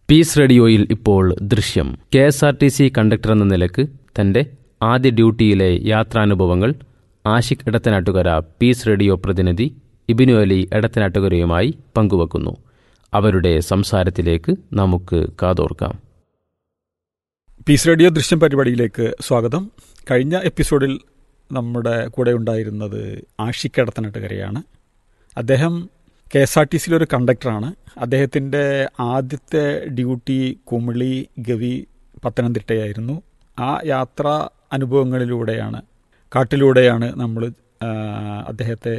piece റേഡിയോയിൽ ഇപ്പോൾ ദൃശ്യം K S R T C conductor എന്ന നിലക്ക് തന്റെ ആദ്യ ഡ്യൂട്ടിയിലെ യാത്രാനുഭവങ്ങൾ ആഷിഖ് എടത്തനാട്ടുകര പീസ് റേഡിയോ പ്രതിനിധി ഇബിനു അലി എടത്തനാട്ടുകരയുമായി പങ്കുവെക്കുന്നു അവരുടെ സംസാരത്തിലേക്ക് നമുക്ക് കാതോർക്കാം പീസ് റേഡിയോ ദൃശ്യം പരിപാടിയിലേക്ക് സ്വാഗതം കഴിഞ്ഞ എപ്പിസോഡിൽ നമ്മുടെ കൂടെ ഉണ്ടായിരുന്നത് ആഷിഖ് എടത്തനാട്ടുകരയാണ് അദ്ദേഹം കെ എസ് ആർ ടി സിയിലൊരു കണ്ടക്ടറാണ് അദ്ദേഹത്തിൻ്റെ ആദ്യത്തെ ഡ്യൂട്ടി കുമിളി ഗവി പത്തനംതിട്ടയായിരുന്നു ആ യാത്രാ അനുഭവങ്ങളിലൂടെയാണ് കാട്ടിലൂടെയാണ് നമ്മൾ അദ്ദേഹത്തെ